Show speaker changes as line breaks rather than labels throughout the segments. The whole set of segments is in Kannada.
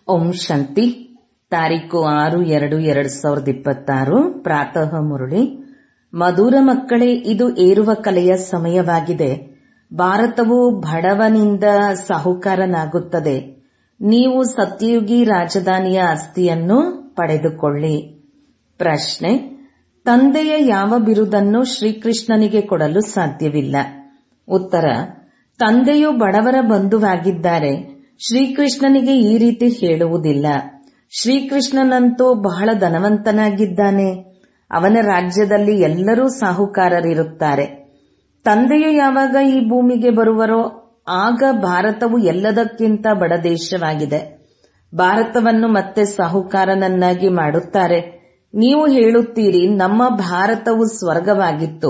ಓಂ ಶಾಂತಿ ತಾರೀಕು ಆರು ಎರಡು ಎರಡ್ ಸಾವಿರದ ಇಪ್ಪತ್ತಾರು ಪ್ರಾತಃ ಮುರಳಿ ಮಧುರ ಮಕ್ಕಳೇ ಇದು ಏರುವ ಕಲೆಯ ಸಮಯವಾಗಿದೆ ಭಾರತವು ಬಡವನಿಂದ ಸಾಹುಕಾರನಾಗುತ್ತದೆ ನೀವು ಸತ್ಯಯುಗಿ ರಾಜಧಾನಿಯ ಆಸ್ತಿಯನ್ನು ಪಡೆದುಕೊಳ್ಳಿ ಪ್ರಶ್ನೆ ತಂದೆಯ ಯಾವ ಬಿರುದನ್ನು ಶ್ರೀಕೃಷ್ಣನಿಗೆ ಕೊಡಲು ಸಾಧ್ಯವಿಲ್ಲ ಉತ್ತರ ತಂದೆಯು ಬಡವರ ಬಂಧುವಾಗಿದ್ದಾರೆ ಶ್ರೀಕೃಷ್ಣನಿಗೆ ಈ ರೀತಿ ಹೇಳುವುದಿಲ್ಲ ಶ್ರೀಕೃಷ್ಣನಂತೂ ಬಹಳ ಧನವಂತನಾಗಿದ್ದಾನೆ ಅವನ ರಾಜ್ಯದಲ್ಲಿ ಎಲ್ಲರೂ ಸಾಹುಕಾರರಿರುತ್ತಾರೆ ತಂದೆಯು ಯಾವಾಗ ಈ ಭೂಮಿಗೆ ಬರುವರೋ ಆಗ ಭಾರತವು ಎಲ್ಲದಕ್ಕಿಂತ ಬಡ ದೇಶವಾಗಿದೆ ಭಾರತವನ್ನು ಮತ್ತೆ ಸಾಹುಕಾರನನ್ನಾಗಿ ಮಾಡುತ್ತಾರೆ ನೀವು ಹೇಳುತ್ತೀರಿ ನಮ್ಮ ಭಾರತವು ಸ್ವರ್ಗವಾಗಿತ್ತು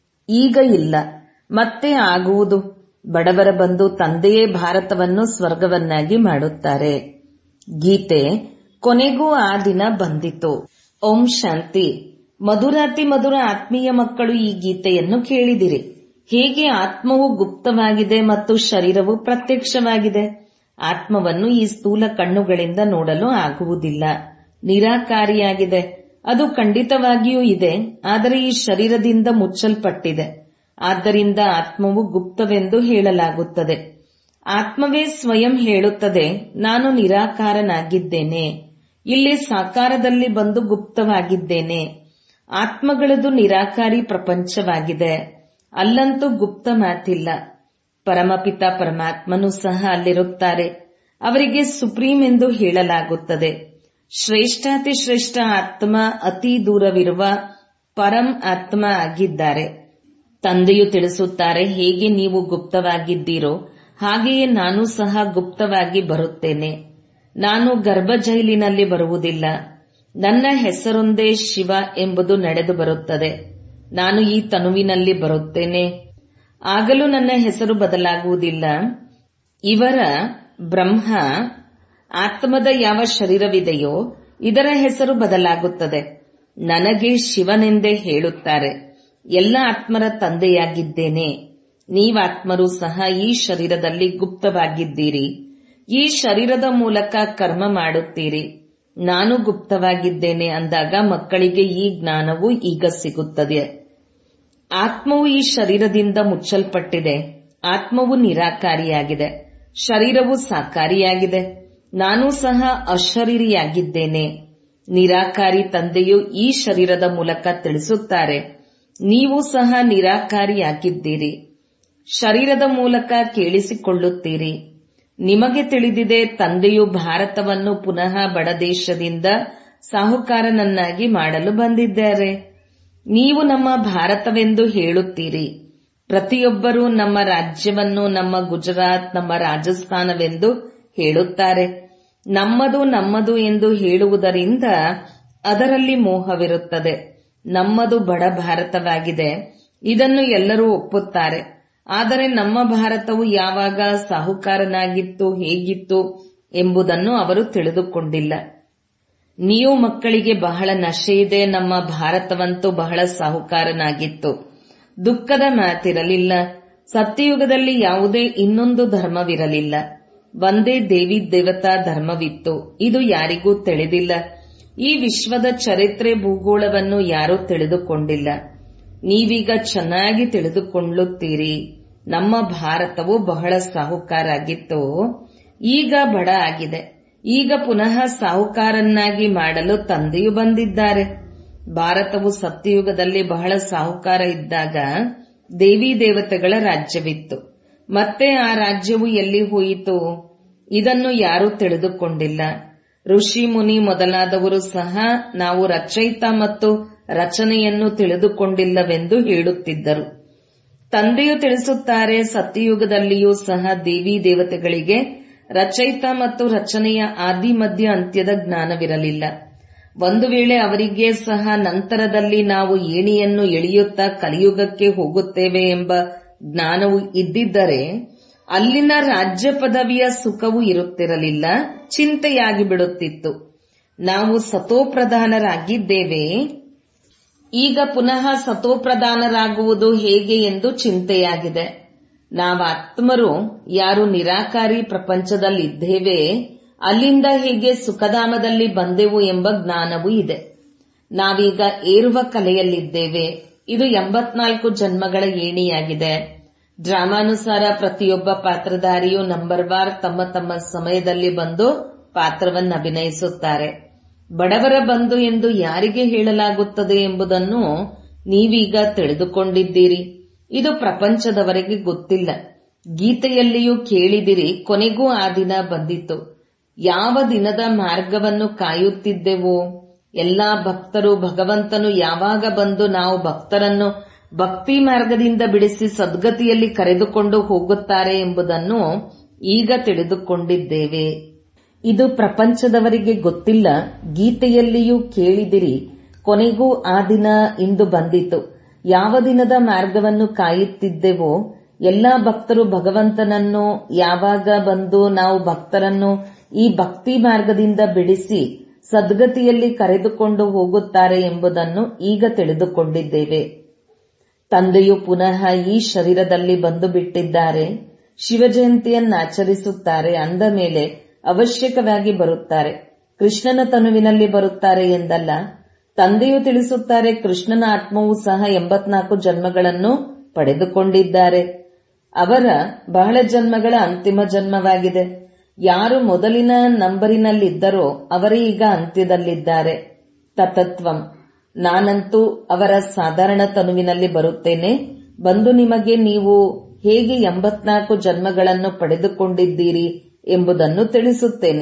ಈಗ ಇಲ್ಲ ಮತ್ತೆ ಆಗುವುದು ಬಡವರ ಬಂದು ತಂದೆಯೇ ಭಾರತವನ್ನು ಸ್ವರ್ಗವನ್ನಾಗಿ ಮಾಡುತ್ತಾರೆ ಗೀತೆ ಕೊನೆಗೂ ಆ ದಿನ ಬಂದಿತು ಓಂ ಶಾಂತಿ ಮಧುರಾತಿ ಮಧುರ ಆತ್ಮೀಯ ಮಕ್ಕಳು ಈ ಗೀತೆಯನ್ನು ಕೇಳಿದಿರಿ ಹೇಗೆ ಆತ್ಮವು ಗುಪ್ತವಾಗಿದೆ ಮತ್ತು ಶರೀರವು ಪ್ರತ್ಯಕ್ಷವಾಗಿದೆ ಆತ್ಮವನ್ನು ಈ ಸ್ಥೂಲ ಕಣ್ಣುಗಳಿಂದ ನೋಡಲು ಆಗುವುದಿಲ್ಲ ನಿರಾಕಾರಿಯಾಗಿದೆ ಅದು ಖಂಡಿತವಾಗಿಯೂ ಇದೆ ಆದರೆ ಈ ಶರೀರದಿಂದ ಮುಚ್ಚಲ್ಪಟ್ಟಿದೆ ಆದ್ದರಿಂದ ಆತ್ಮವು ಗುಪ್ತವೆಂದು ಹೇಳಲಾಗುತ್ತದೆ ಆತ್ಮವೇ ಸ್ವಯಂ ಹೇಳುತ್ತದೆ ನಾನು ನಿರಾಕಾರನಾಗಿದ್ದೇನೆ ಇಲ್ಲಿ ಸಾಕಾರದಲ್ಲಿ ಬಂದು ಗುಪ್ತವಾಗಿದ್ದೇನೆ ಆತ್ಮಗಳದು ನಿರಾಕಾರಿ ಪ್ರಪಂಚವಾಗಿದೆ ಅಲ್ಲಂತೂ ಗುಪ್ತ ಮಾತಿಲ್ಲ ಪರಮಪಿತ ಪರಮಾತ್ಮನು ಸಹ ಅಲ್ಲಿರುತ್ತಾರೆ ಅವರಿಗೆ ಸುಪ್ರೀಂ ಎಂದು ಹೇಳಲಾಗುತ್ತದೆ ಶ್ರೇಷ್ಠಾತಿ ಶ್ರೇಷ್ಠ ಆತ್ಮ ಅತಿ ದೂರವಿರುವ ಪರಂ ಆತ್ಮ ಆಗಿದ್ದಾರೆ ತಂದೆಯು ತಿಳಿಸುತ್ತಾರೆ ಹೇಗೆ ನೀವು ಗುಪ್ತವಾಗಿದ್ದೀರೋ ಹಾಗೆಯೇ ನಾನು ಸಹ ಗುಪ್ತವಾಗಿ ಬರುತ್ತೇನೆ ನಾನು ಗರ್ಭ ಜೈಲಿನಲ್ಲಿ ಬರುವುದಿಲ್ಲ ನನ್ನ ಹೆಸರೊಂದೇ ಶಿವ ಎಂಬುದು ನಡೆದು ಬರುತ್ತದೆ ನಾನು ಈ ತನುವಿನಲ್ಲಿ ಬರುತ್ತೇನೆ ಆಗಲೂ ನನ್ನ ಹೆಸರು ಬದಲಾಗುವುದಿಲ್ಲ ಇವರ ಬ್ರಹ್ಮ ಆತ್ಮದ ಯಾವ ಶರೀರವಿದೆಯೋ ಇದರ ಹೆಸರು ಬದಲಾಗುತ್ತದೆ ನನಗೆ ಶಿವನೆಂದೇ ಹೇಳುತ್ತಾರೆ ಎಲ್ಲ ಆತ್ಮರ ತಂದೆಯಾಗಿದ್ದೇನೆ ನೀವಾತ್ಮರು ಸಹ ಈ ಶರೀರದಲ್ಲಿ ಗುಪ್ತವಾಗಿದ್ದೀರಿ ಈ ಶರೀರದ ಮೂಲಕ ಕರ್ಮ ಮಾಡುತ್ತೀರಿ ನಾನು ಗುಪ್ತವಾಗಿದ್ದೇನೆ ಅಂದಾಗ ಮಕ್ಕಳಿಗೆ ಈ ಜ್ಞಾನವು ಈಗ ಸಿಗುತ್ತದೆ ಆತ್ಮವು ಈ ಶರೀರದಿಂದ ಮುಚ್ಚಲ್ಪಟ್ಟಿದೆ ಆತ್ಮವು ನಿರಾಕಾರಿಯಾಗಿದೆ ಶರೀರವು ಸಾಕಾರಿಯಾಗಿದೆ ನಾನು ಸಹ ಅಶರೀರಿಯಾಗಿದ್ದೇನೆ ನಿರಾಕಾರಿ ತಂದೆಯು ಈ ಶರೀರದ ಮೂಲಕ ತಿಳಿಸುತ್ತಾರೆ ನೀವು ಸಹ ನಿರಾಕಾರಿಯಾಗಿದ್ದೀರಿ ಶರೀರದ ಮೂಲಕ ಕೇಳಿಸಿಕೊಳ್ಳುತ್ತೀರಿ ನಿಮಗೆ ತಿಳಿದಿದೆ ತಂದೆಯು ಭಾರತವನ್ನು ಪುನಃ ಬಡದೇಶದಿಂದ ಸಾಹುಕಾರನನ್ನಾಗಿ ಮಾಡಲು ಬಂದಿದ್ದಾರೆ ನೀವು ನಮ್ಮ ಭಾರತವೆಂದು ಹೇಳುತ್ತೀರಿ ಪ್ರತಿಯೊಬ್ಬರೂ ನಮ್ಮ ರಾಜ್ಯವನ್ನು ನಮ್ಮ ಗುಜರಾತ್ ನಮ್ಮ ರಾಜಸ್ಥಾನವೆಂದು ಹೇಳುತ್ತಾರೆ ನಮ್ಮದು ನಮ್ಮದು ಎಂದು ಹೇಳುವುದರಿಂದ ಅದರಲ್ಲಿ ಮೋಹವಿರುತ್ತದೆ ನಮ್ಮದು ಬಡ ಭಾರತವಾಗಿದೆ ಇದನ್ನು ಎಲ್ಲರೂ ಒಪ್ಪುತ್ತಾರೆ ಆದರೆ ನಮ್ಮ ಭಾರತವು ಯಾವಾಗ ಸಾಹುಕಾರನಾಗಿತ್ತು ಹೇಗಿತ್ತು ಎಂಬುದನ್ನು ಅವರು ತಿಳಿದುಕೊಂಡಿಲ್ಲ ನೀವು ಮಕ್ಕಳಿಗೆ ಬಹಳ ನಶೆ ಇದೆ ನಮ್ಮ ಭಾರತವಂತೂ ಬಹಳ ಸಾಹುಕಾರನಾಗಿತ್ತು ದುಃಖದ ಮಾತಿರಲಿಲ್ಲ ಸತ್ಯಯುಗದಲ್ಲಿ ಯಾವುದೇ ಇನ್ನೊಂದು ಧರ್ಮವಿರಲಿಲ್ಲ ಒಂದೇ ದೇವಿ ದೇವತಾ ಧರ್ಮವಿತ್ತು ಇದು ಯಾರಿಗೂ ತಿಳಿದಿಲ್ಲ ಈ ವಿಶ್ವದ ಚರಿತ್ರೆ ಭೂಗೋಳವನ್ನು ಯಾರೂ ತಿಳಿದುಕೊಂಡಿಲ್ಲ ನೀವೀಗ ಚೆನ್ನಾಗಿ ತಿಳಿದುಕೊಳ್ಳುತ್ತೀರಿ ನಮ್ಮ ಭಾರತವು ಬಹಳ ಸಾಹುಕಾರಾಗಿತ್ತು ಈಗ ಬಡ ಆಗಿದೆ ಈಗ ಪುನಃ ಸಾಹುಕಾರನ್ನಾಗಿ ಮಾಡಲು ತಂದೆಯು ಬಂದಿದ್ದಾರೆ ಭಾರತವು ಸತ್ಯಯುಗದಲ್ಲಿ ಬಹಳ ಸಾಹುಕಾರ ಇದ್ದಾಗ ದೇವಿ ದೇವತೆಗಳ ರಾಜ್ಯವಿತ್ತು ಮತ್ತೆ ಆ ರಾಜ್ಯವು ಎಲ್ಲಿ ಹೋಯಿತು ಇದನ್ನು ಯಾರೂ ತಿಳಿದುಕೊಂಡಿಲ್ಲ ಋಷಿ ಮುನಿ ಮೊದಲಾದವರು ಸಹ ನಾವು ರಚಯಿತ ಮತ್ತು ರಚನೆಯನ್ನು ತಿಳಿದುಕೊಂಡಿಲ್ಲವೆಂದು ಹೇಳುತ್ತಿದ್ದರು ತಂದೆಯು ತಿಳಿಸುತ್ತಾರೆ ಸತ್ಯಯುಗದಲ್ಲಿಯೂ ಸಹ ದೇವಿ ದೇವತೆಗಳಿಗೆ ರಚಯಿತ ಮತ್ತು ರಚನೆಯ ಆದಿ ಮಧ್ಯ ಅಂತ್ಯದ ಜ್ಞಾನವಿರಲಿಲ್ಲ ಒಂದು ವೇಳೆ ಅವರಿಗೆ ಸಹ ನಂತರದಲ್ಲಿ ನಾವು ಏಣಿಯನ್ನು ಎಳೆಯುತ್ತಾ ಕಲಿಯುಗಕ್ಕೆ ಹೋಗುತ್ತೇವೆ ಎಂಬ ಜ್ಞಾನವು ಇದ್ದಿದ್ದರೆ ಅಲ್ಲಿನ ರಾಜ್ಯ ಪದವಿಯ ಸುಖವು ಇರುತ್ತಿರಲಿಲ್ಲ ಚಿಂತೆಯಾಗಿ ಬಿಡುತ್ತಿತ್ತು ನಾವು ಸತೋಪ್ರಧಾನರಾಗಿದ್ದೇವೆ ಈಗ ಪುನಃ ಸತೋಪ್ರಧಾನರಾಗುವುದು ಹೇಗೆ ಎಂದು ಚಿಂತೆಯಾಗಿದೆ ನಾವಾತ್ಮರು ಯಾರು ನಿರಾಕಾರಿ ಪ್ರಪಂಚದಲ್ಲಿದ್ದೇವೆ ಅಲ್ಲಿಂದ ಹೇಗೆ ಸುಖಧಾಮದಲ್ಲಿ ಬಂದೆವು ಎಂಬ ಜ್ಞಾನವೂ ಇದೆ ನಾವೀಗ ಏರುವ ಕಲೆಯಲ್ಲಿದ್ದೇವೆ ಇದು ಎಂಬತ್ನಾಲ್ಕು ಜನ್ಮಗಳ ಏಣಿಯಾಗಿದೆ ಡ್ರಾಮಾನುಸಾರ ಪ್ರತಿಯೊಬ್ಬ ಪಾತ್ರಧಾರಿಯು ನಂಬರ್ ಬಾರ್ ತಮ್ಮ ತಮ್ಮ ಸಮಯದಲ್ಲಿ ಬಂದು ಪಾತ್ರವನ್ನು ಅಭಿನಯಿಸುತ್ತಾರೆ ಬಡವರ ಬಂಧು ಎಂದು ಯಾರಿಗೆ ಹೇಳಲಾಗುತ್ತದೆ ಎಂಬುದನ್ನು ನೀವೀಗ ತಿಳಿದುಕೊಂಡಿದ್ದೀರಿ ಇದು ಪ್ರಪಂಚದವರೆಗೆ ಗೊತ್ತಿಲ್ಲ ಗೀತೆಯಲ್ಲಿಯೂ ಕೇಳಿದಿರಿ ಕೊನೆಗೂ ಆ ದಿನ ಬಂದಿತು ಯಾವ ದಿನದ ಮಾರ್ಗವನ್ನು ಕಾಯುತ್ತಿದ್ದೆವೋ ಎಲ್ಲಾ ಭಕ್ತರು ಭಗವಂತನು ಯಾವಾಗ ಬಂದು ನಾವು ಭಕ್ತರನ್ನು ಭಕ್ತಿ ಮಾರ್ಗದಿಂದ ಬಿಡಿಸಿ ಸದ್ಗತಿಯಲ್ಲಿ ಕರೆದುಕೊಂಡು ಹೋಗುತ್ತಾರೆ ಎಂಬುದನ್ನು ಈಗ ತಿಳಿದುಕೊಂಡಿದ್ದೇವೆ ಇದು ಪ್ರಪಂಚದವರಿಗೆ ಗೊತ್ತಿಲ್ಲ ಗೀತೆಯಲ್ಲಿಯೂ ಕೇಳಿದಿರಿ ಕೊನೆಗೂ ಆ ದಿನ ಇಂದು ಬಂದಿತು ಯಾವ ದಿನದ ಮಾರ್ಗವನ್ನು ಕಾಯುತ್ತಿದ್ದೆವೋ ಎಲ್ಲಾ ಭಕ್ತರು ಭಗವಂತನನ್ನು ಯಾವಾಗ ಬಂದು ನಾವು ಭಕ್ತರನ್ನು ಈ ಭಕ್ತಿ ಮಾರ್ಗದಿಂದ ಬಿಡಿಸಿ ಸದ್ಗತಿಯಲ್ಲಿ ಕರೆದುಕೊಂಡು ಹೋಗುತ್ತಾರೆ ಎಂಬುದನ್ನು ಈಗ ತಿಳಿದುಕೊಂಡಿದ್ದೇವೆ ತಂದೆಯು ಪುನಃ ಈ ಶರೀರದಲ್ಲಿ ಬಂದು ಬಿಟ್ಟಿದ್ದಾರೆ ಶಿವಜಯಂತಿಯನ್ನಾಚರಿಸುತ್ತಾರೆ ಅಂದ ಮೇಲೆ ಅವಶ್ಯಕವಾಗಿ ಬರುತ್ತಾರೆ ಕೃಷ್ಣನ ತನುವಿನಲ್ಲಿ ಬರುತ್ತಾರೆ ಎಂದಲ್ಲ ತಂದೆಯು ತಿಳಿಸುತ್ತಾರೆ ಕೃಷ್ಣನ ಆತ್ಮವೂ ಸಹ ಎಂಬತ್ನಾಲ್ಕು ಜನ್ಮಗಳನ್ನು ಪಡೆದುಕೊಂಡಿದ್ದಾರೆ ಅವರ ಬಹಳ ಜನ್ಮಗಳ ಅಂತಿಮ ಜನ್ಮವಾಗಿದೆ ಯಾರು ಮೊದಲಿನ ನಂಬರಿನಲ್ಲಿದ್ದರೋ ಅವರೇ ಈಗ ಅಂತ್ಯದಲ್ಲಿದ್ದಾರೆ ತತತ್ವಂ ನಾನಂತೂ ಅವರ ಸಾಧಾರಣ ತನುವಿನಲ್ಲಿ ಬರುತ್ತೇನೆ ಬಂದು ನಿಮಗೆ ನೀವು ಹೇಗೆ ಎಂಬತ್ನಾಲ್ಕು ಜನ್ಮಗಳನ್ನು ಪಡೆದುಕೊಂಡಿದ್ದೀರಿ ಎಂಬುದನ್ನು ತಿಳಿಸುತ್ತೇನೆ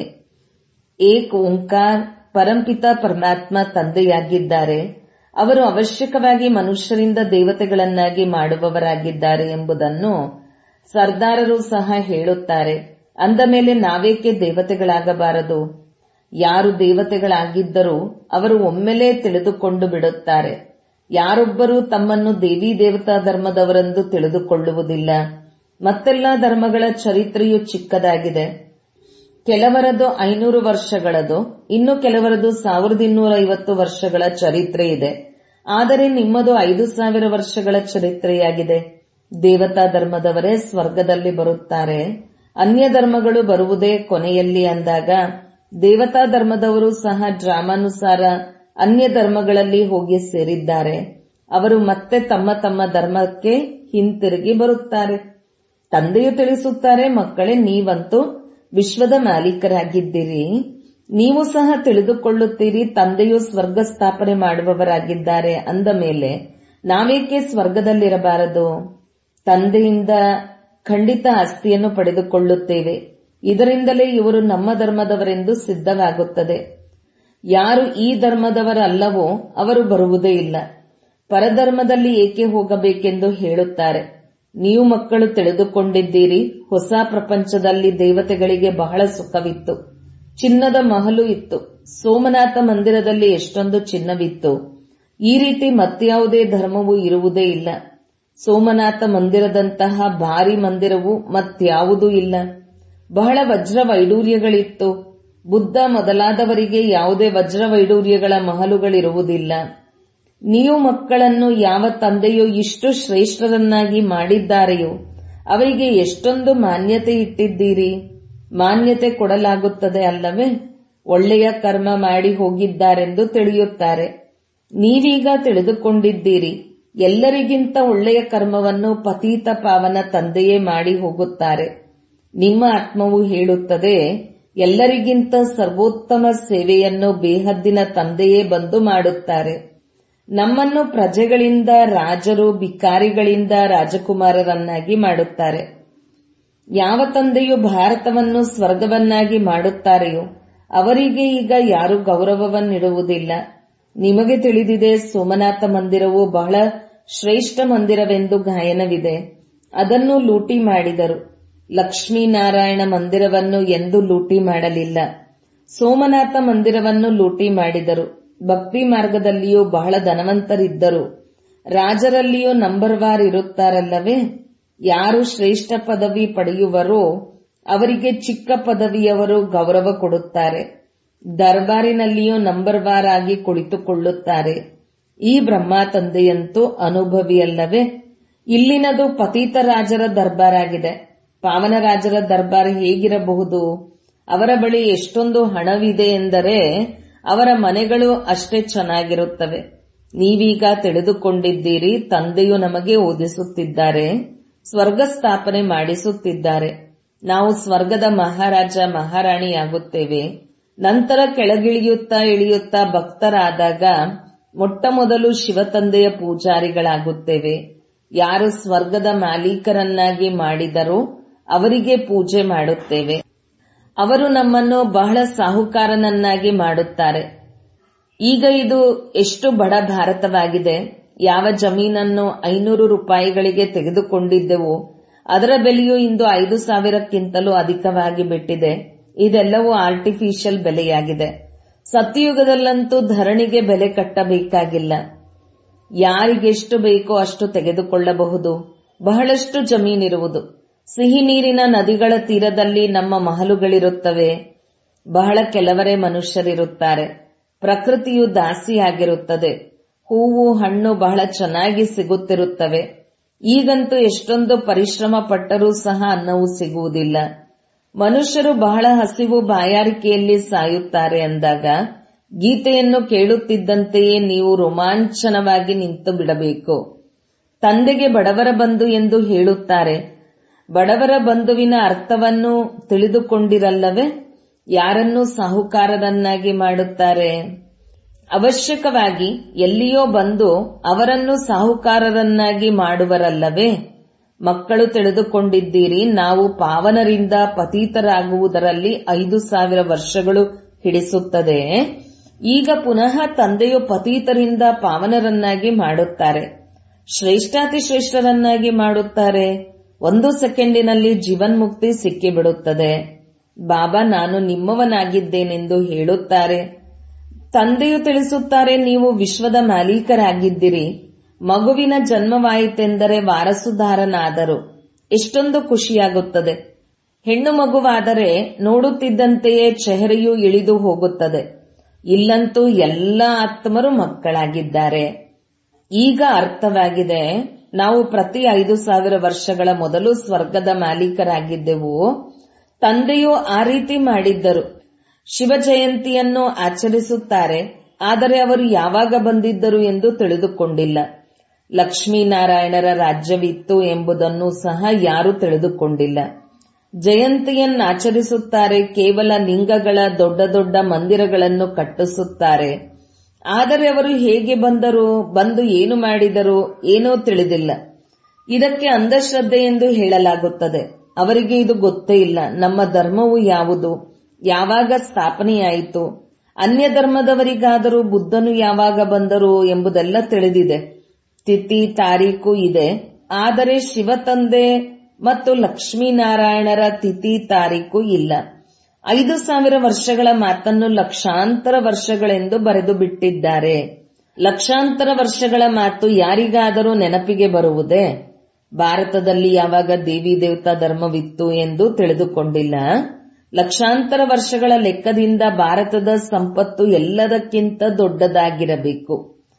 ಏಕ್ ಓಂಕಾರ್ ಪರಂಪಿತ ಪರಮಾತ್ಮ ತಂದೆಯಾಗಿದ್ದಾರೆ ಅವರು ಅವಶ್ಯಕವಾಗಿ ಮನುಷ್ಯರಿಂದ ದೇವತೆಗಳನ್ನಾಗಿ ಮಾಡುವವರಾಗಿದ್ದಾರೆ ಎಂಬುದನ್ನು ಸರ್ದಾರರು ಸಹ ಹೇಳುತ್ತಾರೆ ಅಂದ ಮೇಲೆ ನಾವೇಕೆ ದೇವತೆಗಳಾಗಬಾರದು ಯಾರು ದೇವತೆಗಳಾಗಿದ್ದರೂ ಅವರು ಒಮ್ಮೆಲೇ ತಿಳಿದುಕೊಂಡು ಬಿಡುತ್ತಾರೆ ಯಾರೊಬ್ಬರೂ ತಮ್ಮನ್ನು ದೇವಿ ದೇವತಾ ಧರ್ಮದವರೆಂದು ತಿಳಿದುಕೊಳ್ಳುವುದಿಲ್ಲ ಮತ್ತೆಲ್ಲಾ ಧರ್ಮಗಳ ಚರಿತ್ರೆಯು ಚಿಕ್ಕದಾಗಿದೆ ಕೆಲವರದು ಐನೂರು ವರ್ಷಗಳದು ಇನ್ನು ಕೆಲವರದು ಸಾವಿರದ ಇನ್ನೂರ ಐವತ್ತು ವರ್ಷಗಳ ಚರಿತ್ರೆ ಇದೆ ಆದರೆ ನಿಮ್ಮದು ಐದು ಸಾವಿರ ವರ್ಷಗಳ ಚರಿತ್ರೆಯಾಗಿದೆ ದೇವತಾ ಧರ್ಮದವರೇ ಸ್ವರ್ಗದಲ್ಲಿ ಬರುತ್ತಾರೆ ಅನ್ಯ ಧರ್ಮಗಳು ಬರುವುದೇ ಕೊನೆಯಲ್ಲಿ ಅಂದಾಗ ದೇವತಾ ಧರ್ಮದವರು ಸಹ ಡ್ರಾಮಾನುಸಾರ ಅನ್ಯ ಧರ್ಮಗಳಲ್ಲಿ ಹೋಗಿ ಸೇರಿದ್ದಾರೆ ಅವರು ಮತ್ತೆ ತಮ್ಮ ತಮ್ಮ ಧರ್ಮಕ್ಕೆ ಹಿಂತಿರುಗಿ ಬರುತ್ತಾರೆ ತಂದೆಯು ತಿಳಿಸುತ್ತಾರೆ ಮಕ್ಕಳೇ ನೀವಂತೂ ವಿಶ್ವದ ಮಾಲೀಕರಾಗಿದ್ದೀರಿ ನೀವು ಸಹ ತಿಳಿದುಕೊಳ್ಳುತ್ತೀರಿ ತಂದೆಯು ಸ್ವರ್ಗ ಸ್ಥಾಪನೆ ಮಾಡುವವರಾಗಿದ್ದಾರೆ ಅಂದ ಮೇಲೆ ನಾವೇಕೆ ಸ್ವರ್ಗದಲ್ಲಿರಬಾರದು ತಂದೆಯಿಂದ ಖಂಡಿತ ಆಸ್ತಿಯನ್ನು ಪಡೆದುಕೊಳ್ಳುತ್ತೇವೆ ಇದರಿಂದಲೇ ಇವರು ನಮ್ಮ ಧರ್ಮದವರೆಂದು ಸಿದ್ಧವಾಗುತ್ತದೆ ಯಾರು ಈ ಧರ್ಮದವರಲ್ಲವೋ ಅವರು ಬರುವುದೇ ಇಲ್ಲ ಪರಧರ್ಮದಲ್ಲಿ ಏಕೆ ಹೋಗಬೇಕೆಂದು ಹೇಳುತ್ತಾರೆ ನೀವು ಮಕ್ಕಳು ತಿಳಿದುಕೊಂಡಿದ್ದೀರಿ ಹೊಸ ಪ್ರಪಂಚದಲ್ಲಿ ದೇವತೆಗಳಿಗೆ ಬಹಳ ಸುಖವಿತ್ತು ಚಿನ್ನದ ಮಹಲು ಇತ್ತು ಸೋಮನಾಥ ಮಂದಿರದಲ್ಲಿ ಎಷ್ಟೊಂದು ಚಿನ್ನವಿತ್ತು ಈ ರೀತಿ ಮತ್ಯಾವುದೇ ಧರ್ಮವೂ ಇರುವುದೇ ಇಲ್ಲ ಸೋಮನಾಥ ಮಂದಿರದಂತಹ ಭಾರಿ ಮಂದಿರವು ಮತ್ಯಾವುದೂ ಇಲ್ಲ ಬಹಳ ವಜ್ರ ವೈಡೂರ್ಯಗಳಿತ್ತು ಬುದ್ಧ ಮೊದಲಾದವರಿಗೆ ಯಾವುದೇ ವಜ್ರ ವೈಡೂರ್ಯಗಳ ಮಹಲುಗಳಿರುವುದಿಲ್ಲ ನೀವು ಮಕ್ಕಳನ್ನು ಯಾವ ತಂದೆಯೋ ಇಷ್ಟು ಶ್ರೇಷ್ಠರನ್ನಾಗಿ ಮಾಡಿದ್ದಾರೆಯೋ ಅವರಿಗೆ ಎಷ್ಟೊಂದು ಮಾನ್ಯತೆ ಇಟ್ಟಿದ್ದೀರಿ ಮಾನ್ಯತೆ ಕೊಡಲಾಗುತ್ತದೆ ಅಲ್ಲವೇ ಒಳ್ಳೆಯ ಕರ್ಮ ಮಾಡಿ ಹೋಗಿದ್ದಾರೆಂದು ತಿಳಿಯುತ್ತಾರೆ ನೀವೀಗ ತಿಳಿದುಕೊಂಡಿದ್ದೀರಿ ಎಲ್ಲರಿಗಿಂತ ಒಳ್ಳೆಯ ಕರ್ಮವನ್ನು ಪತೀತ ಪಾವನ ತಂದೆಯೇ ಮಾಡಿ ಹೋಗುತ್ತಾರೆ ನಿಮ್ಮ ಆತ್ಮವು ಹೇಳುತ್ತದೆ ಎಲ್ಲರಿಗಿಂತ ಸರ್ವೋತ್ತಮ ಸೇವೆಯನ್ನು ಬೇಹದ್ದಿನ ತಂದೆಯೇ ಬಂದು ಮಾಡುತ್ತಾರೆ ನಮ್ಮನ್ನು ಪ್ರಜೆಗಳಿಂದ ರಾಜರು ಭಿಕಾರಿಗಳಿಂದ ರಾಜಕುಮಾರರನ್ನಾಗಿ ಮಾಡುತ್ತಾರೆ ಯಾವ ತಂದೆಯು ಭಾರತವನ್ನು ಸ್ವರ್ಗವನ್ನಾಗಿ ಮಾಡುತ್ತಾರೆಯೋ ಅವರಿಗೆ ಈಗ ಯಾರು ಗೌರವವನ್ನಿಡುವುದಿಲ್ಲ ನಿಮಗೆ ತಿಳಿದಿದೆ ಸೋಮನಾಥ ಮಂದಿರವು ಬಹಳ ಶ್ರೇಷ್ಠ ಮಂದಿರವೆಂದು ಗಾಯನವಿದೆ ಅದನ್ನು ಲೂಟಿ ಮಾಡಿದರು ಲಕ್ಷ್ಮೀನಾರಾಯಣ ಮಂದಿರವನ್ನು ಎಂದು ಲೂಟಿ ಮಾಡಲಿಲ್ಲ ಸೋಮನಾಥ ಮಂದಿರವನ್ನು ಲೂಟಿ ಮಾಡಿದರು ಭಕ್ತಿ ಮಾರ್ಗದಲ್ಲಿಯೂ ಬಹಳ ಧನವಂತರಿದ್ದರು ರಾಜರಲ್ಲಿಯೂ ನಂಬರ್ ವಾರ್ ಇರುತ್ತಾರಲ್ಲವೇ ಯಾರು ಶ್ರೇಷ್ಠ ಪದವಿ ಪಡೆಯುವರೋ ಅವರಿಗೆ ಚಿಕ್ಕ ಪದವಿಯವರು ಗೌರವ ಕೊಡುತ್ತಾರೆ ದರ್ಬಾರಿನಲ್ಲಿಯೂ ನಂಬರ್ ವಾರ್ ಆಗಿ ಕುಳಿತುಕೊಳ್ಳುತ್ತಾರೆ ಈ ಬ್ರಹ್ಮ ತಂದೆಯಂತೂ ಅನುಭವಿಯಲ್ಲವೇ ಇಲ್ಲಿನದು ಪತೀತ ರಾಜರ ದರ್ಬಾರಾಗಿದೆ ಪಾವನ ರಾಜರ ದರ್ಬಾರ್ ಹೇಗಿರಬಹುದು ಅವರ ಬಳಿ ಎಷ್ಟೊಂದು ಹಣವಿದೆ ಎಂದರೆ ಅವರ ಮನೆಗಳು ಅಷ್ಟೇ ಚೆನ್ನಾಗಿರುತ್ತವೆ ನೀವೀಗ ತಿಳಿದುಕೊಂಡಿದ್ದೀರಿ ತಂದೆಯು ನಮಗೆ ಓದಿಸುತ್ತಿದ್ದಾರೆ ಸ್ವರ್ಗ ಸ್ಥಾಪನೆ ಮಾಡಿಸುತ್ತಿದ್ದಾರೆ ನಾವು ಸ್ವರ್ಗದ ಮಹಾರಾಜ ಮಹಾರಾಣಿಯಾಗುತ್ತೇವೆ ನಂತರ ಕೆಳಗಿಳಿಯುತ್ತಾ ಇಳಿಯುತ್ತಾ ಭಕ್ತರಾದಾಗ ಮೊಟ್ಟ ಮೊದಲು ಶಿವತಂದೆಯ ಪೂಜಾರಿಗಳಾಗುತ್ತೇವೆ ಯಾರು ಸ್ವರ್ಗದ ಮಾಲೀಕರನ್ನಾಗಿ ಮಾಡಿದರೋ ಅವರಿಗೆ ಪೂಜೆ ಮಾಡುತ್ತೇವೆ ಅವರು ನಮ್ಮನ್ನು ಬಹಳ ಸಾಹುಕಾರನನ್ನಾಗಿ ಮಾಡುತ್ತಾರೆ ಈಗ ಇದು ಎಷ್ಟು ಬಡ ಭಾರತವಾಗಿದೆ ಯಾವ ಜಮೀನನ್ನು ಐನೂರು ರೂಪಾಯಿಗಳಿಗೆ ತೆಗೆದುಕೊಂಡಿದ್ದೆವು ಅದರ ಬೆಲೆಯು ಇಂದು ಐದು ಸಾವಿರಕ್ಕಿಂತಲೂ ಅಧಿಕವಾಗಿ ಬಿಟ್ಟಿದೆ ಇದೆಲ್ಲವೂ ಆರ್ಟಿಫಿಷಿಯಲ್ ಬೆಲೆಯಾಗಿದೆ ಸತ್ಯಯುಗದಲ್ಲಂತೂ ಧರಣಿಗೆ ಬೆಲೆ ಕಟ್ಟಬೇಕಾಗಿಲ್ಲ ಯಾರಿಗೆಷ್ಟು ಬೇಕೋ ಅಷ್ಟು ತೆಗೆದುಕೊಳ್ಳಬಹುದು ಬಹಳಷ್ಟು ಜಮೀನಿರುವುದು ಸಿಹಿ ನೀರಿನ ನದಿಗಳ ತೀರದಲ್ಲಿ ನಮ್ಮ ಮಹಲುಗಳಿರುತ್ತವೆ ಬಹಳ ಕೆಲವರೇ ಮನುಷ್ಯರಿರುತ್ತಾರೆ ಪ್ರಕೃತಿಯು ದಾಸಿಯಾಗಿರುತ್ತದೆ ಹೂವು ಹಣ್ಣು ಬಹಳ ಚೆನ್ನಾಗಿ ಸಿಗುತ್ತಿರುತ್ತವೆ ಈಗಂತೂ ಎಷ್ಟೊಂದು ಪರಿಶ್ರಮ ಪಟ್ಟರೂ ಸಹ ಅನ್ನವೂ ಸಿಗುವುದಿಲ್ಲ ಮನುಷ್ಯರು ಬಹಳ ಹಸಿವು ಬಾಯಾರಿಕೆಯಲ್ಲಿ ಸಾಯುತ್ತಾರೆ ಅಂದಾಗ ಗೀತೆಯನ್ನು ಕೇಳುತ್ತಿದ್ದಂತೆಯೇ ನೀವು ರೋಮಾಂಚನವಾಗಿ ನಿಂತು ಬಿಡಬೇಕು ತಂದೆಗೆ ಬಡವರ ಬಂಧು ಎಂದು ಹೇಳುತ್ತಾರೆ ಬಡವರ ಬಂಧುವಿನ ಅರ್ಥವನ್ನು ತಿಳಿದುಕೊಂಡಿರಲ್ಲವೇ ಯಾರನ್ನು ಸಾಹುಕಾರರನ್ನಾಗಿ ಮಾಡುತ್ತಾರೆ ಅವಶ್ಯಕವಾಗಿ ಎಲ್ಲಿಯೋ ಬಂದು ಅವರನ್ನು ಸಾಹುಕಾರರನ್ನಾಗಿ ಮಾಡುವರಲ್ಲವೇ ಮಕ್ಕಳು ತಿಳಿದುಕೊಂಡಿದ್ದೀರಿ ನಾವು ಪಾವನರಿಂದ ಪತೀತರಾಗುವುದರಲ್ಲಿ ಐದು ಸಾವಿರ ವರ್ಷಗಳು ಹಿಡಿಸುತ್ತದೆ ಈಗ ಪುನಃ ತಂದೆಯು ಪತೀತರಿಂದ ಪಾವನರನ್ನಾಗಿ ಮಾಡುತ್ತಾರೆ ಶ್ರೇಷ್ಠಾತಿ ಶ್ರೇಷ್ಠರನ್ನಾಗಿ ಮಾಡುತ್ತಾರೆ ಒಂದು ಸೆಕೆಂಡಿನಲ್ಲಿ ಜೀವನ್ಮುಕ್ತಿ ಸಿಕ್ಕಿಬಿಡುತ್ತದೆ ಬಾಬಾ ನಾನು ನಿಮ್ಮವನಾಗಿದ್ದೇನೆಂದು ಹೇಳುತ್ತಾರೆ ತಂದೆಯು ತಿಳಿಸುತ್ತಾರೆ ನೀವು ವಿಶ್ವದ ಮಾಲೀಕರಾಗಿದ್ದಿರಿ ಮಗುವಿನ ಜನ್ಮವಾಯಿತೆಂದರೆ ವಾರಸುದಾರನಾದರು ಎಷ್ಟೊಂದು ಖುಷಿಯಾಗುತ್ತದೆ ಹೆಣ್ಣು ಮಗುವಾದರೆ ನೋಡುತ್ತಿದ್ದಂತೆಯೇ ಚೆಹರೆಯು ಇಳಿದು ಹೋಗುತ್ತದೆ ಇಲ್ಲಂತೂ ಎಲ್ಲ ಆತ್ಮರು ಮಕ್ಕಳಾಗಿದ್ದಾರೆ ಈಗ ಅರ್ಥವಾಗಿದೆ ನಾವು ಪ್ರತಿ ಐದು ಸಾವಿರ ವರ್ಷಗಳ ಮೊದಲು ಸ್ವರ್ಗದ ಮಾಲೀಕರಾಗಿದ್ದೆವು ತಂದೆಯು ಆ ರೀತಿ ಮಾಡಿದ್ದರು ಶಿವ ಜಯಂತಿಯನ್ನು ಆಚರಿಸುತ್ತಾರೆ ಆದರೆ ಅವರು ಯಾವಾಗ ಬಂದಿದ್ದರು ಎಂದು ತಿಳಿದುಕೊಂಡಿಲ್ಲ ಲಕ್ಷ್ಮೀನಾರಾಯಣರ ರಾಜ್ಯವಿತ್ತು ಎಂಬುದನ್ನು ಸಹ ಯಾರೂ ತಿಳಿದುಕೊಂಡಿಲ್ಲ ಜಯಂತಿಯನ್ನಾಚರಿಸುತ್ತಾರೆ ಕೇವಲ ಲಿಂಗಗಳ ದೊಡ್ಡ ದೊಡ್ಡ ಮಂದಿರಗಳನ್ನು ಕಟ್ಟಿಸುತ್ತಾರೆ ಆದರೆ ಅವರು ಹೇಗೆ ಬಂದರು ಬಂದು ಏನು ಮಾಡಿದರು ಏನೋ ತಿಳಿದಿಲ್ಲ ಇದಕ್ಕೆ ಅಂಧಶ್ರದ್ಧೆ ಎಂದು ಹೇಳಲಾಗುತ್ತದೆ ಅವರಿಗೆ ಇದು ಗೊತ್ತೇ ಇಲ್ಲ ನಮ್ಮ ಧರ್ಮವು ಯಾವುದು ಯಾವಾಗ ಸ್ಥಾಪನೆಯಾಯಿತು ಅನ್ಯ ಧರ್ಮದವರಿಗಾದರೂ ಬುದ್ಧನು ಯಾವಾಗ ಬಂದರು ಎಂಬುದೆಲ್ಲ ತಿಳಿದಿದೆ ತಿಥಿ ತಾರೀಕು ಇದೆ ಆದರೆ ಶಿವ ತಂದೆ ಮತ್ತು ಲಕ್ಷ್ಮೀನಾರಾಯಣರ ತಿಥಿ ತಾರೀಕು ಇಲ್ಲ ಐದು ಸಾವಿರ ವರ್ಷಗಳ ಮಾತನ್ನು ಲಕ್ಷಾಂತರ ವರ್ಷಗಳೆಂದು ಬರೆದು ಬಿಟ್ಟಿದ್ದಾರೆ ಲಕ್ಷಾಂತರ ವರ್ಷಗಳ ಮಾತು ಯಾರಿಗಾದರೂ ನೆನಪಿಗೆ ಬರುವುದೇ ಭಾರತದಲ್ಲಿ ಯಾವಾಗ ದೇವಿ ದೇವತಾ ಧರ್ಮವಿತ್ತು ಎಂದು ತಿಳಿದುಕೊಂಡಿಲ್ಲ ಲಕ್ಷಾಂತರ ವರ್ಷಗಳ ಲೆಕ್ಕದಿಂದ ಭಾರತದ ಸಂಪತ್ತು ಎಲ್ಲದಕ್ಕಿಂತ ದೊಡ್ಡದಾಗಿರಬೇಕು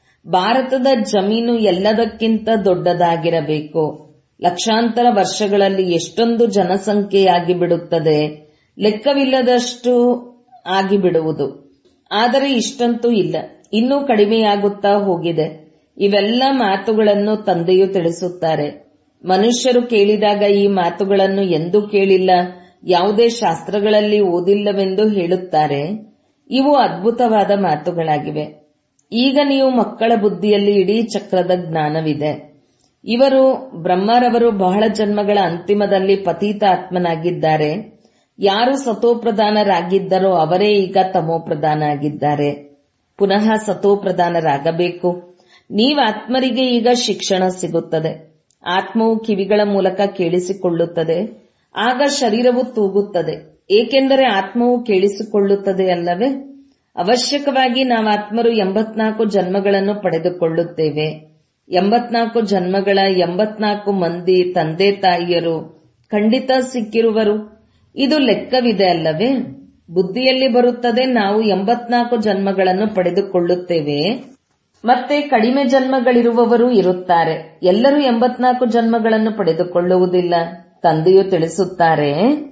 ಭಾರತದ ಜಮೀನು ಎಲ್ಲದಕ್ಕಿಂತ ದೊಡ್ಡದಾಗಿರಬೇಕು ಲಕ್ಷಾಂತರ ವರ್ಷಗಳಲ್ಲಿ ಎಷ್ಟೊಂದು ಜನಸಂಖ್ಯೆಯಾಗಿ ಬಿಡುತ್ತದೆ ಲೆಕ್ಕವಿಲ್ಲದಷ್ಟು ಆಗಿಬಿಡುವುದು ಆದರೆ ಇಷ್ಟಂತೂ ಇಲ್ಲ ಇನ್ನೂ ಕಡಿಮೆಯಾಗುತ್ತಾ ಹೋಗಿದೆ ಇವೆಲ್ಲ ಮಾತುಗಳನ್ನು ತಂದೆಯು ತಿಳಿಸುತ್ತಾರೆ ಮನುಷ್ಯರು ಕೇಳಿದಾಗ ಈ ಮಾತುಗಳನ್ನು ಎಂದೂ ಕೇಳಿಲ್ಲ ಯಾವುದೇ ಶಾಸ್ತ್ರಗಳಲ್ಲಿ ಓದಿಲ್ಲವೆಂದು ಹೇಳುತ್ತಾರೆ ಇವು ಅದ್ಭುತವಾದ ಮಾತುಗಳಾಗಿವೆ ಈಗ ನೀವು ಮಕ್ಕಳ ಬುದ್ಧಿಯಲ್ಲಿ ಇಡೀ ಚಕ್ರದ ಜ್ಞಾನವಿದೆ ಇವರು ಬ್ರಹ್ಮರವರು ಬಹಳ ಜನ್ಮಗಳ ಅಂತಿಮದಲ್ಲಿ ಪತೀತ ಆತ್ಮನಾಗಿದ್ದಾರೆ ಯಾರು ಸತೋಪ್ರಧಾನರಾಗಿದ್ದರೋ ಅವರೇ ಈಗ ತಮೋಪ್ರಧಾನ ಆಗಿದ್ದಾರೆ ಪುನಃ ಸತೋಪ್ರಧಾನರಾಗಬೇಕು ನೀವು ಆತ್ಮರಿಗೆ ಈಗ ಶಿಕ್ಷಣ ಸಿಗುತ್ತದೆ ಆತ್ಮವು ಕಿವಿಗಳ ಮೂಲಕ ಕೇಳಿಸಿಕೊಳ್ಳುತ್ತದೆ ಆಗ ಶರೀರವು ತೂಗುತ್ತದೆ ಏಕೆಂದರೆ ಆತ್ಮವು ಕೇಳಿಸಿಕೊಳ್ಳುತ್ತದೆ ಅಲ್ಲವೇ ಅವಶ್ಯಕವಾಗಿ ನಾವು ಆತ್ಮರು ಎಂಬತ್ನಾಲ್ಕು ಜನ್ಮಗಳನ್ನು ಪಡೆದುಕೊಳ್ಳುತ್ತೇವೆ ಎಂಬತ್ನಾಲ್ಕು ಜನ್ಮಗಳ ಎಂಬತ್ನಾಲ್ಕು ಮಂದಿ ತಂದೆ ತಾಯಿಯರು ಖಂಡಿತ ಸಿಕ್ಕಿರುವರು ಇದು ಲೆಕ್ಕವಿದೆ ಅಲ್ಲವೇ ಬುದ್ಧಿಯಲ್ಲಿ ಬರುತ್ತದೆ ನಾವು ಎಂಬತ್ನಾಲ್ಕು ಜನ್ಮಗಳನ್ನು ಪಡೆದುಕೊಳ್ಳುತ್ತೇವೆ ಮತ್ತೆ ಕಡಿಮೆ ಜನ್ಮಗಳಿರುವವರು ಇರುತ್ತಾರೆ ಎಲ್ಲರೂ ಎಂಬತ್ನಾಲ್ಕು ಜನ್ಮಗಳನ್ನು ಪಡೆದುಕೊಳ್ಳುವುದಿಲ್ಲ ತಂದೆಯು ತಿಳಿಸುತ್ತಾರೆ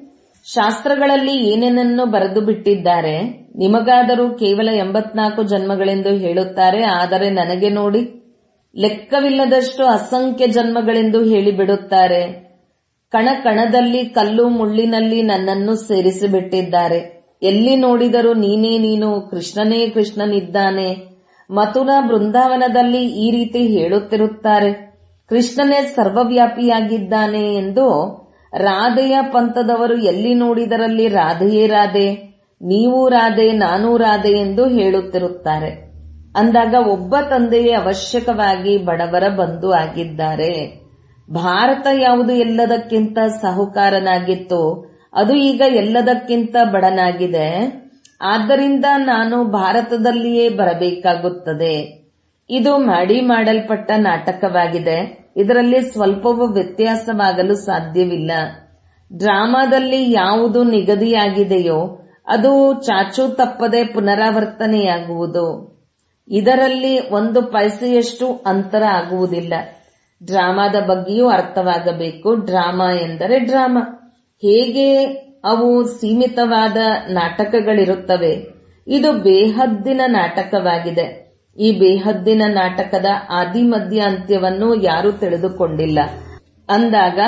ಶಾಸ್ತ್ರಗಳಲ್ಲಿ ಏನೇನನ್ನು ಬರೆದು ಬಿಟ್ಟಿದ್ದಾರೆ ನಿಮಗಾದರೂ ಕೇವಲ ಎಂಬತ್ನಾಲ್ಕು ಜನ್ಮಗಳೆಂದು ಹೇಳುತ್ತಾರೆ ಆದರೆ ನನಗೆ ನೋಡಿ ಲೆಕ್ಕವಿಲ್ಲದಷ್ಟು ಅಸಂಖ್ಯ ಜನ್ಮಗಳೆಂದು ಹೇಳಿಬಿಡುತ್ತಾರೆ ಕಣ ಕಣದಲ್ಲಿ ಕಲ್ಲು ಮುಳ್ಳಿನಲ್ಲಿ ನನ್ನನ್ನು ಸೇರಿಸಿಬಿಟ್ಟಿದ್ದಾರೆ ಎಲ್ಲಿ ನೋಡಿದರೂ ನೀನೇ ನೀನು ಕೃಷ್ಣನೇ ಕೃಷ್ಣನಿದ್ದಾನೆ ಮಥುರಾ ಬೃಂದಾವನದಲ್ಲಿ ಈ ರೀತಿ ಹೇಳುತ್ತಿರುತ್ತಾರೆ ಕೃಷ್ಣನೇ ಸರ್ವವ್ಯಾಪಿಯಾಗಿದ್ದಾನೆ ಎಂದು ರಾಧೆಯ ಪಂಥದವರು ಎಲ್ಲಿ ನೋಡಿದರಲ್ಲಿ ರಾಧೆಯೇ ರಾಧೆ ನೀವು ರಾಧೆ ನಾನೂ ರಾಧೆ ಎಂದು ಹೇಳುತ್ತಿರುತ್ತಾರೆ ಅಂದಾಗ ಒಬ್ಬ ತಂದೆಯೇ ಅವಶ್ಯಕವಾಗಿ ಬಡವರ ಬಂಧು ಆಗಿದ್ದಾರೆ ಭಾರತ ಯಾವುದು ಎಲ್ಲದಕ್ಕಿಂತ ಸಾಹುಕಾರನಾಗಿತ್ತು ಅದು ಈಗ ಎಲ್ಲದಕ್ಕಿಂತ ಬಡನಾಗಿದೆ ಆದ್ದರಿಂದ ನಾನು ಭಾರತದಲ್ಲಿಯೇ ಬರಬೇಕಾಗುತ್ತದೆ ಇದು ಮಾಡಿ ಮಾಡಲ್ಪಟ್ಟ ನಾಟಕವಾಗಿದೆ ಇದರಲ್ಲಿ ಸ್ವಲ್ಪವೂ ವ್ಯತ್ಯಾಸವಾಗಲು ಸಾಧ್ಯವಿಲ್ಲ ಡ್ರಾಮಾದಲ್ಲಿ ಯಾವುದು ನಿಗದಿಯಾಗಿದೆಯೋ ಅದು ಚಾಚು ತಪ್ಪದೆ ಪುನರಾವರ್ತನೆಯಾಗುವುದು ಇದರಲ್ಲಿ ಒಂದು ಪೈಸೆಯಷ್ಟು ಅಂತರ ಆಗುವುದಿಲ್ಲ ಡ್ರಾಮಾದ ಬಗ್ಗೆಯೂ ಅರ್ಥವಾಗಬೇಕು ಡ್ರಾಮಾ ಎಂದರೆ ಡ್ರಾಮಾ ಹೇಗೆ ಅವು ಸೀಮಿತವಾದ ನಾಟಕಗಳಿರುತ್ತವೆ ಇದು ಬೇಹದ್ದಿನ ನಾಟಕವಾಗಿದೆ ಈ ಬೇಹದ್ದಿನ ನಾಟಕದ ಆದಿ ಮಧ್ಯ ಅಂತ್ಯವನ್ನು ಯಾರೂ ತಿಳಿದುಕೊಂಡಿಲ್ಲ ಅಂದಾಗ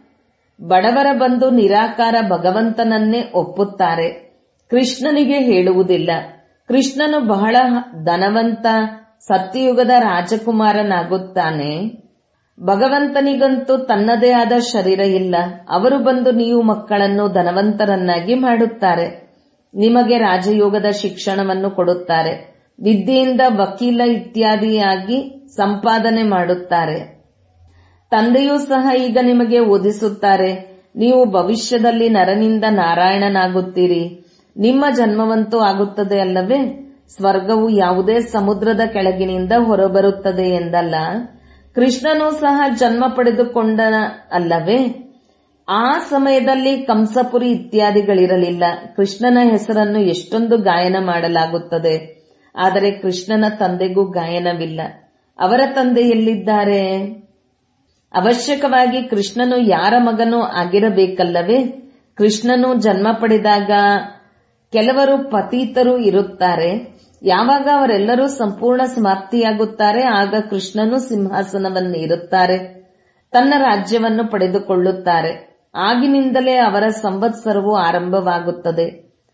ಬಡವರ ಬಂದು ನಿರಾಕಾರ ಭಗವಂತನನ್ನೇ ಒಪ್ಪುತ್ತಾರೆ ಕೃಷ್ಣನಿಗೆ ಹೇಳುವುದಿಲ್ಲ ಕೃಷ್ಣನು ಬಹಳ ಧನವಂತ ಸತ್ಯಯುಗದ ರಾಜಕುಮಾರನಾಗುತ್ತಾನೆ ಭಗವಂತನಿಗಂತೂ ತನ್ನದೇ ಆದ ಶರೀರ ಇಲ್ಲ ಅವರು ಬಂದು ನೀವು ಮಕ್ಕಳನ್ನು ಧನವಂತರನ್ನಾಗಿ ಮಾಡುತ್ತಾರೆ ನಿಮಗೆ ರಾಜಯೋಗದ ಶಿಕ್ಷಣವನ್ನು ಕೊಡುತ್ತಾರೆ ವಿದ್ಯೆಯಿಂದ ವಕೀಲ ಇತ್ಯಾದಿಯಾಗಿ ಸಂಪಾದನೆ ಮಾಡುತ್ತಾರೆ ತಂದೆಯೂ ಸಹ ಈಗ ನಿಮಗೆ ಓದಿಸುತ್ತಾರೆ ನೀವು ಭವಿಷ್ಯದಲ್ಲಿ ನರನಿಂದ ನಾರಾಯಣನಾಗುತ್ತೀರಿ ನಿಮ್ಮ ಜನ್ಮವಂತೂ ಆಗುತ್ತದೆ ಅಲ್ಲವೇ ಸ್ವರ್ಗವು ಯಾವುದೇ ಸಮುದ್ರದ ಕೆಳಗಿನಿಂದ ಹೊರಬರುತ್ತದೆ ಎಂದಲ್ಲ ಕೃಷ್ಣನೂ ಸಹ ಜನ್ಮ ಪಡೆದುಕೊಂಡ ಅಲ್ಲವೇ ಆ ಸಮಯದಲ್ಲಿ ಕಂಸಪುರಿ ಇತ್ಯಾದಿಗಳಿರಲಿಲ್ಲ ಕೃಷ್ಣನ ಹೆಸರನ್ನು ಎಷ್ಟೊಂದು ಗಾಯನ ಮಾಡಲಾಗುತ್ತದೆ ಆದರೆ ಕೃಷ್ಣನ ತಂದೆಗೂ ಗಾಯನವಿಲ್ಲ ಅವರ ತಂದೆ ಎಲ್ಲಿದ್ದಾರೆ ಅವಶ್ಯಕವಾಗಿ ಕೃಷ್ಣನು ಯಾರ ಮಗನೂ ಆಗಿರಬೇಕಲ್ಲವೇ ಕೃಷ್ಣನು ಜನ್ಮ ಪಡೆದಾಗ ಕೆಲವರು ಪತೀತರು ಇರುತ್ತಾರೆ ಯಾವಾಗ ಅವರೆಲ್ಲರೂ ಸಂಪೂರ್ಣ ಸಮಾಪ್ತಿಯಾಗುತ್ತಾರೆ ಆಗ ಕೃಷ್ಣನು ಸಿಂಹಾಸನವನ್ನು ಇರುತ್ತಾರೆ ತನ್ನ ರಾಜ್ಯವನ್ನು ಪಡೆದುಕೊಳ್ಳುತ್ತಾರೆ ಆಗಿನಿಂದಲೇ ಅವರ ಸಂವತ್ಸರವು ಆರಂಭವಾಗುತ್ತದೆ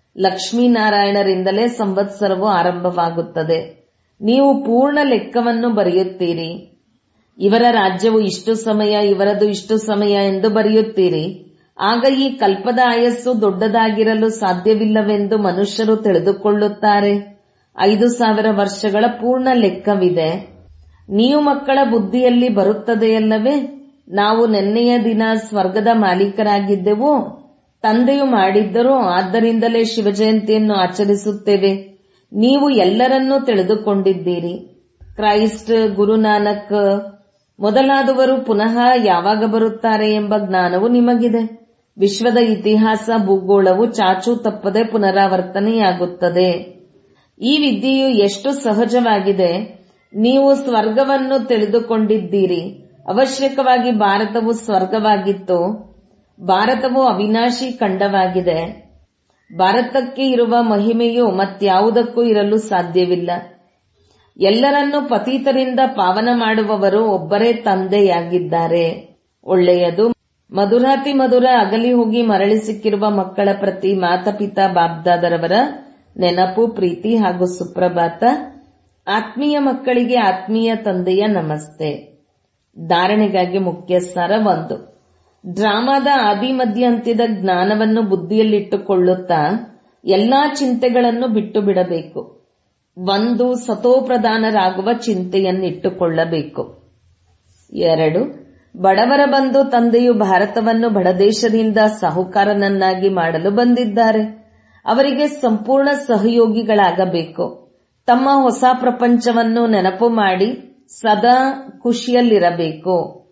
ಲಕ್ಷ್ಮೀನಾರಾಯಣರಿಂದಲೇ ಸಂವತ್ಸರವು ಆರಂಭವಾಗುತ್ತದೆ ನೀವು ಪೂರ್ಣ ಲೆಕ್ಕವನ್ನು ಬರೆಯುತ್ತೀರಿ ಇವರ ರಾಜ್ಯವು ಇಷ್ಟು ಸಮಯ ಇವರದು ಇಷ್ಟು ಸಮಯ ಎಂದು ಬರೆಯುತ್ತೀರಿ ಆಗ ಈ ಕಲ್ಪದ ಆಯಸ್ಸು ದೊಡ್ಡದಾಗಿರಲು ಸಾಧ್ಯವಿಲ್ಲವೆಂದು ಮನುಷ್ಯರು ತಿಳಿದುಕೊಳ್ಳುತ್ತಾರೆ ಐದು ಸಾವಿರ ವರ್ಷಗಳ ಪೂರ್ಣ ಲೆಕ್ಕವಿದೆ ನೀವು ಮಕ್ಕಳ ಬುದ್ಧಿಯಲ್ಲಿ ಬರುತ್ತದೆಯಲ್ಲವೇ ನಾವು ನೆನ್ನೆಯ ದಿನ ಸ್ವರ್ಗದ ಮಾಲೀಕರಾಗಿದ್ದೆವು ತಂದೆಯು ಮಾಡಿದ್ದರು ಆದ್ದರಿಂದಲೇ ಶಿವಜಯಂತಿಯನ್ನು ಆಚರಿಸುತ್ತೇವೆ ನೀವು ಎಲ್ಲರನ್ನೂ ತಿಳಿದುಕೊಂಡಿದ್ದೀರಿ ಕ್ರೈಸ್ಟ್ ಗುರುನಾನಕ್ ಮೊದಲಾದವರು ಪುನಃ ಯಾವಾಗ ಬರುತ್ತಾರೆ ಎಂಬ ಜ್ಞಾನವು ನಿಮಗಿದೆ ವಿಶ್ವದ ಇತಿಹಾಸ ಭೂಗೋಳವು ಚಾಚು ತಪ್ಪದೆ ಪುನರಾವರ್ತನೆಯಾಗುತ್ತದೆ ಈ ವಿದ್ಯೆಯು ಎಷ್ಟು ಸಹಜವಾಗಿದೆ ನೀವು ಸ್ವರ್ಗವನ್ನು ತಿಳಿದುಕೊಂಡಿದ್ದೀರಿ ಅವಶ್ಯಕವಾಗಿ ಭಾರತವು ಸ್ವರ್ಗವಾಗಿತ್ತು ಭಾರತವು ಅವಿನಾಶಿ ಖಂಡವಾಗಿದೆ ಭಾರತಕ್ಕೆ ಇರುವ ಮಹಿಮೆಯು ಮತ್ಯಾವುದಕ್ಕೂ ಇರಲು ಸಾಧ್ಯವಿಲ್ಲ ಎಲ್ಲರನ್ನೂ ಪತೀತರಿಂದ ಪಾವನ ಮಾಡುವವರು ಒಬ್ಬರೇ ತಂದೆಯಾಗಿದ್ದಾರೆ ಒಳ್ಳೆಯದು ಮಧುರಾತಿ ಮಧುರ ಅಗಲಿ ಹೋಗಿ ಮರಳಿ ಸಿಕ್ಕಿರುವ ಮಕ್ಕಳ ಪ್ರತಿ ಮಾತಪಿತಾ ಬಾಬ್ದಾದರವರ ನೆನಪು ಪ್ರೀತಿ ಹಾಗೂ ಸುಪ್ರಭಾತ ಆತ್ಮೀಯ ಮಕ್ಕಳಿಗೆ ಆತ್ಮೀಯ ತಂದೆಯ ನಮಸ್ತೆ ಧಾರಣೆಗಾಗಿ ಮುಖ್ಯ ಸಾರ ಒಂದು ಡ್ರಾಮಾದ ಆದಿ ಮಧ್ಯ ಅಂತ್ಯದ ಜ್ಞಾನವನ್ನು ಬುದ್ಧಿಯಲ್ಲಿಟ್ಟುಕೊಳ್ಳುತ್ತಾ ಎಲ್ಲಾ ಚಿಂತೆಗಳನ್ನು ಬಿಟ್ಟು ಬಿಡಬೇಕು ಒಂದು ಸತೋಪ್ರಧಾನರಾಗುವ ಚಿಂತೆಯನ್ನಿಟ್ಟುಕೊಳ್ಳಬೇಕು ಎರಡು ಬಡವರ ಬಂದು ತಂದೆಯು ಭಾರತವನ್ನು ಬಡದೇಶದಿಂದ ಸಾಹುಕಾರನನ್ನಾಗಿ ಮಾಡಲು ಬಂದಿದ್ದಾರೆ ಅವರಿಗೆ ಸಂಪೂರ್ಣ ಸಹಯೋಗಿಗಳಾಗಬೇಕು ತಮ್ಮ ಹೊಸ ಪ್ರಪಂಚವನ್ನು ನೆನಪು ಮಾಡಿ ಸದಾ ಖುಷಿಯಲ್ಲಿರಬೇಕು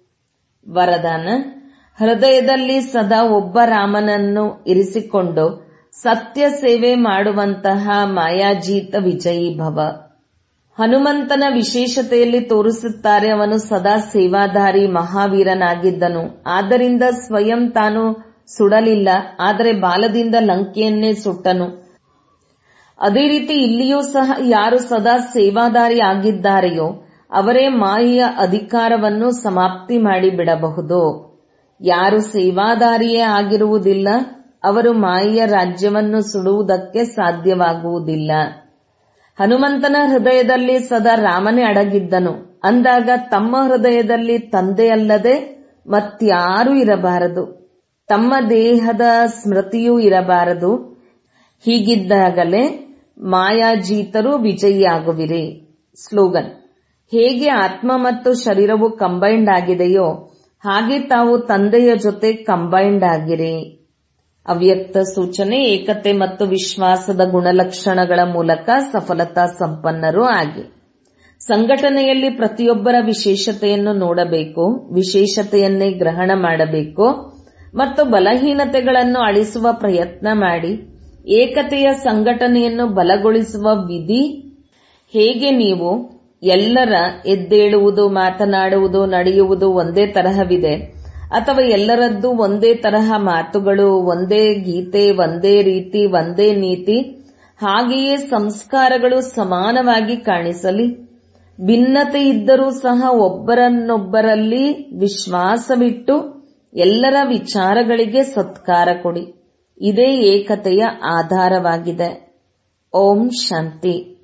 ವರದಾನ ಹೃದಯದಲ್ಲಿ ಸದಾ ಒಬ್ಬ ರಾಮನನ್ನು ಇರಿಸಿಕೊಂಡು ಸತ್ಯ ಸೇವೆ ಮಾಡುವಂತಹ ಮಾಯಾಜೀತ ವಿಜಯೀ ಭವ ಹನುಮಂತನ ವಿಶೇಷತೆಯಲ್ಲಿ ತೋರಿಸುತ್ತಾರೆ ಅವನು ಸದಾ ಸೇವಾಧಾರಿ ಮಹಾವೀರನಾಗಿದ್ದನು ಆದ್ದರಿಂದ ಸ್ವಯಂ ತಾನು ಸುಡಲಿಲ್ಲ ಆದರೆ ಬಾಲದಿಂದ ಲಂಕೆಯನ್ನೇ ಸುಟ್ಟನು ಅದೇ ರೀತಿ ಇಲ್ಲಿಯೂ ಸಹ ಯಾರು ಸದಾ ಸೇವಾದಾರಿ ಆಗಿದ್ದಾರೆಯೋ ಅವರೇ ಮಾಯೆಯ ಅಧಿಕಾರವನ್ನು ಸಮಾಪ್ತಿ ಮಾಡಿಬಿಡಬಹುದು ಯಾರು ಸೇವಾದಾರಿಯೇ ಆಗಿರುವುದಿಲ್ಲ ಅವರು ಮಾಯೆಯ ರಾಜ್ಯವನ್ನು ಸುಡುವುದಕ್ಕೆ ಸಾಧ್ಯವಾಗುವುದಿಲ್ಲ ಹನುಮಂತನ ಹೃದಯದಲ್ಲಿ ಸದಾ ರಾಮನೇ ಅಡಗಿದ್ದನು ಅಂದಾಗ ತಮ್ಮ ಹೃದಯದಲ್ಲಿ ತಂದೆಯಲ್ಲದೆ ಮತ್ಯಾರೂ ಇರಬಾರದು ತಮ್ಮ ದೇಹದ ಸ್ಮೃತಿಯೂ ಇರಬಾರದು ಹೀಗಿದ್ದಾಗಲೇ ಮಾಯಾಜೀತರು ವಿಜಯಿಯಾಗುವಿರಿ ಸ್ಲೋಗನ್ ಹೇಗೆ ಆತ್ಮ ಮತ್ತು ಶರೀರವು ಕಂಬೈಂಡ್ ಆಗಿದೆಯೋ ಹಾಗೆ ತಾವು ತಂದೆಯ ಜೊತೆ ಕಂಬೈಂಡ್ ಆಗಿರಿ ಅವ್ಯಕ್ತ ಸೂಚನೆ ಏಕತೆ ಮತ್ತು ವಿಶ್ವಾಸದ ಗುಣಲಕ್ಷಣಗಳ ಮೂಲಕ ಸಫಲತಾ ಸಂಪನ್ನರೂ ಆಗಿ ಸಂಘಟನೆಯಲ್ಲಿ ಪ್ರತಿಯೊಬ್ಬರ ವಿಶೇಷತೆಯನ್ನು ನೋಡಬೇಕು ವಿಶೇಷತೆಯನ್ನೇ ಗ್ರಹಣ ಮಾಡಬೇಕು ಮತ್ತು ಬಲಹೀನತೆಗಳನ್ನು ಅಳಿಸುವ ಪ್ರಯತ್ನ ಮಾಡಿ ಏಕತೆಯ ಸಂಘಟನೆಯನ್ನು ಬಲಗೊಳಿಸುವ ವಿಧಿ ಹೇಗೆ ನೀವು ಎಲ್ಲರ ಎದ್ದೇಳುವುದು ಮಾತನಾಡುವುದು ನಡೆಯುವುದು ಒಂದೇ ತರಹವಿದೆ ಅಥವಾ ಎಲ್ಲರದ್ದು ಒಂದೇ ತರಹ ಮಾತುಗಳು ಒಂದೇ ಗೀತೆ ಒಂದೇ ರೀತಿ ಒಂದೇ ನೀತಿ ಹಾಗೆಯೇ ಸಂಸ್ಕಾರಗಳು ಸಮಾನವಾಗಿ ಕಾಣಿಸಲಿ ಭಿನ್ನತೆ ಇದ್ದರೂ ಸಹ ಒಬ್ಬರನ್ನೊಬ್ಬರಲ್ಲಿ ವಿಶ್ವಾಸವಿಟ್ಟು ಎಲ್ಲರ ವಿಚಾರಗಳಿಗೆ ಸತ್ಕಾರ ಕೊಡಿ ಇದೇ ಏಕತೆಯ ಆಧಾರವಾಗಿದೆ ಓಂ ಶಾಂತಿ